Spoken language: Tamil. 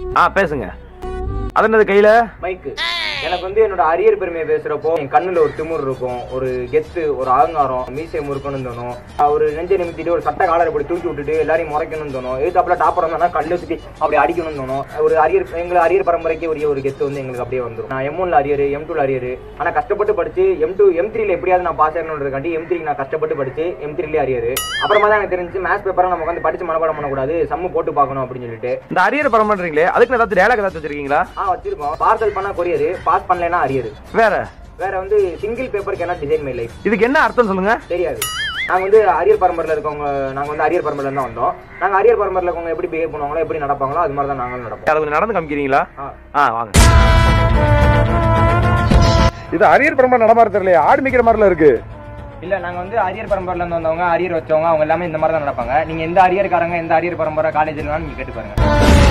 ஆ பேசுங்க அது என்னது கையில மைக்கு எனக்கு வந்து என்னோட அரியர் பெருமையை பேசுறப்போ என் கண்ணுல ஒரு திமிர் இருக்கும் ஒரு கெத்து ஒரு அகங்காரம் மீசை முறுக்கணும்னு தோணும் ஆஹ் ஒரு நெஞ்சை நிமித்திட்டு ஒரு சட்ட காலரை இப்படி தூக்கி விட்டுட்டு எல்லாரையும் முறைக்கணும்னு தோணும் எதுக்காப்புல டாப்பர் வந்தா கல்லு சுத்தி அப்படி அடிக்கணும்னு தோணும் ஒரு அரியர் எங்களை அரியர் பரம்பரைக்கு உரிய ஒரு கெத்து வந்து எங்களுக்கு அப்படியே வந்துடும் நான் எம் ஒன்ல அரியர் எம் டூல அரியர் ஆனா கஷ்டப்பட்டு படிச்சு எம் டூ எம் த்ரீல எப்படியாவது நான் பாஸ் ஆகணுன்றதுக்காண்டி எம் த்ரீ நான் கஷ்டப்பட்டு படிச்சு எம் த்ரீல அரியர் அப்புறமா தான் எனக்கு தெரிஞ்சு மேத்ஸ் பேப்பரை நம்ம வந்து படிச்சு மனப்பாடம் பண்ணக்கூடாது சம்மு போட்டு பார்க்கணும் அப்படின்னு சொல்லிட்டு இந்த அரியர் பரம்பன்றீங்களே அதுக்கு ஏதாச்சும் டேலாக் ஏதாச்சும் வச்சிருக்கீங்களா ஆ வச்சிருக்கோம் பார்சல் பண்ணா கொரியர் பாஸ் பண்ணலைன்னா அரியர் வேற வேற வந்து சிங்கிள் பேப்பருக்கு என்ன டிசைன் மை லைஃப் இதுக்கு என்ன அர்த்தம் சொல்லுங்க தெரியாது நாங்க வந்து அரியர் பரம்பரையில் இருக்கவங்க நாங்க வந்து அரியர் பரம்பரையில தான் வந்தோம் நாங்க அரியர் பரம்பரையில் இருக்கவங்க எப்படி பிஹேவ் பண்ணுவாங்களோ எப்படி நடப்பாங்களோ அது மாதிரி தான் நாங்களும் நடப்போம் அதை கொஞ்சம் நடந்து காமிக்கிறீங்களா ஆ. ஆ வாங்க இது அரியர் பரம்பரை நடமாறு தெரியல ஆடு மிக்கிற மாதிரில இருக்கு இல்ல நாங்க வந்து அரியர் பரம்பரையில இருந்து வந்தவங்க அரியர் வச்சவங்க அவங்க எல்லாமே இந்த மாதிரி தான் நடப்பாங்க நீங்க எந்த அரியர்காரங்க எந்த அரியர் பரம்பரை காலேஜ்ல நீங்க கேட்டு பாருங்க